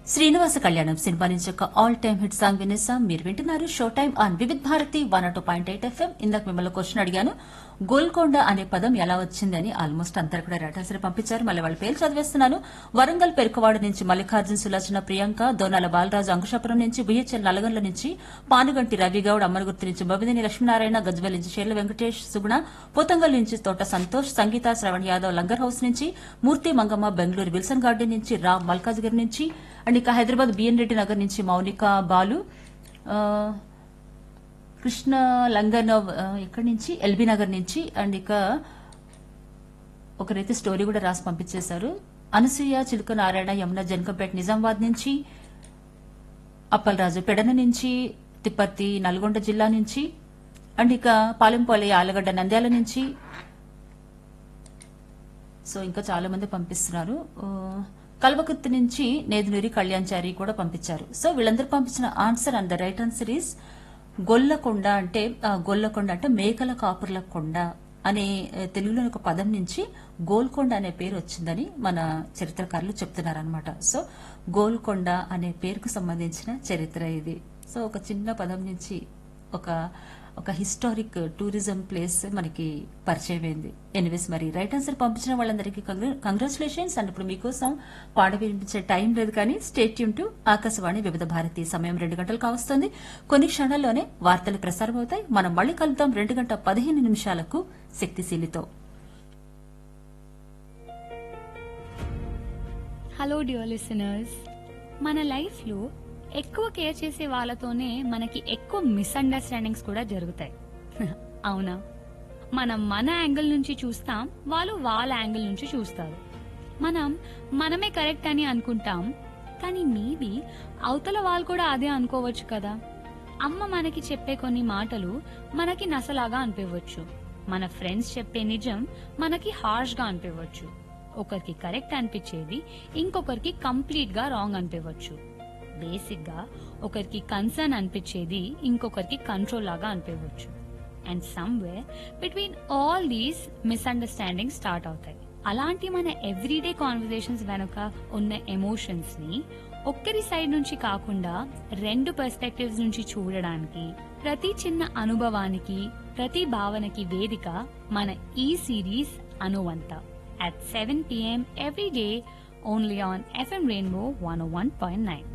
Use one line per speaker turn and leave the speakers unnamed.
శ్రీనివాస కళ్యాణం సినిమా నుంచి ఒక ఆల్ టైమ్ హిట్ సాంగ్ వినేసాం మీరు వింటున్నారు show time on Vividh Bharati one two point eight FM ఇందాక మిమ్మల్ని క్వశ్చన్ అడిగాను గోల్కొండ అనే పదం ఎలా వచ్చింది అని ఆల్మోస్ట్ అందరు కూడా రేటాసరి పంపించారు మళ్ళీ వాళ్ళ పేరు చదివేస్తున్నాను వరంగల్ పెరుకవాడ నుంచి మల్లికార్జున సులోచన ప్రియాంక దోనాల బాలరాజు అంకుశాపురం నుంచి బిహెచ్ఎల్ నల్గొండ నుంచి పానుగంటి రవిగౌడ్ అమ్మనగుర్తి నుంచి బొబిదిని లక్ష్మీనారాయణ గజ్వెల్ నుంచి షేర్ల వెంకటేష్ సుగుణ పోతంగల్ నుంచి తోట సంతోష్ సంగీత శ్రవణ్ యాదవ్ లంగర్ హౌస్ నుంచి మూర్తి మంగమ్మ బెంగళూరు విల్సన్ గార్డెన్ నుంచి రామ్ మల్కాజ్గిరి నుంచి అండ్ ఇక హైదరాబాద్ బిఎన్ రెడ్డి నగర్ నుంచి మౌనిక బాలు ఆ, కృష్ణ లంగన్ ఎక్కడి నుంచి ఎల్బీ నగర్ నుంచి అండ్ ఇక ఒకరైతే స్టోరీ కూడా రాసి పంపించేశారు అనసూయ చిలుక నారాయణ యమున జనకంపేట నిజామాబాద్ నుంచి అప్పలరాజు పెడన నుంచి తిప్పర్తి నల్గొండ జిల్లా నుంచి అండ్ ఇక పాలెంపాలె ఆలగడ్డ నంద్యాల నుంచి సో ఇంకా చాలా మంది పంపిస్తున్నారు ఆ, కల్వకుర్తి నుంచి నేదునూరి కళ్యాణ్చారి కూడా పంపించారు సో వీళ్ళందరూ పంపించిన answer and the right answer is Golconda అంటే ఆ, గొల్లకొండ అంటే మేకల కాపుర్ల కొండ అనే ఆ, తెలుగులోని ఒక పదం నుంచి గోల్కొండ అనే పేరు వచ్చిందని మన చరిత్రకారులు చెప్తున్నారనమాట సో గోల్కొండ అనే పేరుకు సంబంధించిన చరిత్ర ఇది సో ఒక చిన్న పదం నుంచి ఒక ఒక హిస్టారిక్ టూరిజం ప్లేస్ మనకి పరిచయం అయింది ఎనివేస్ మరి రైట్ ఆన్సర్ పంపించిన వాళ్ళందరికీ కంగ్రాచులేషన్స్ అండ్ ఇప్పుడు మీకోసం పాట వినిపించే టైం లేదు కానీ స్టేట్ యూన్ టు ఆకాశవాణి వివిధ భారతి సమయం రెండు గంటలు కావస్తుంది కొన్ని క్షణాల్లోనే వార్తలు ప్రసారం అవుతాయి మనం మళ్ళీ కలుద్దాం రెండు గంట పదిహేను నిమిషాలకు శక్తిశీలితో
హలో డియర్ లిసనర్స్ మన లైఫ్లో ఎక్కువ కేర్ చేసే వాళ్ళతోనే మనకి ఎక్కువ మిస్అండర్స్టాండింగ్స్ కూడా జరుగుతాయి అవునా మనం మన యాంగిల్ నుంచి చూస్తాం వాళ్ళు వాళ్ళ యాంగిల్ నుంచి చూస్తారు మనం మనమే కరెక్ట్ అని అనుకుంటాం కానీ మేబీ అవతల వాళ్ళు కూడా అదే అనుకోవచ్చు కదా అమ్మ మనకి చెప్పే కొన్ని మాటలు మనకి నసలాగా అనిపించవచ్చు మన ఫ్రెండ్స్ చెప్పే నిజం మనకి హార్ష్ గా అనిపించవచ్చు ఒకరికి కరెక్ట్ అనిపించేది ఇంకొకరికి కంప్లీట్ గా రాంగ్ అనిపించవచ్చు బేసిక్ గా ఒకరికి కన్సర్న్ అనిపించేది ఇంకొకరికి కంట్రోల్ లాగా అనిపించవచ్చు and somewhere between all these misunderstanding start అవుతాయి అలాంటి మన ఎవ్రీడే కాన్వర్సేషన్స్ వెనుక ఉన్న ఎమోషన్స్ ని ఒక్కరి సైడ్ నుంచి కాకుండా రెండు పర్స్పెక్టివ్స్ నుంచి చూడడానికి ప్రతి చిన్న అనుభవానికి ప్రతి భావనకి వేదిక మన ఈ సిరీస్ అనువంత at 7 p.m. every day only on FM Rainbow 101.9.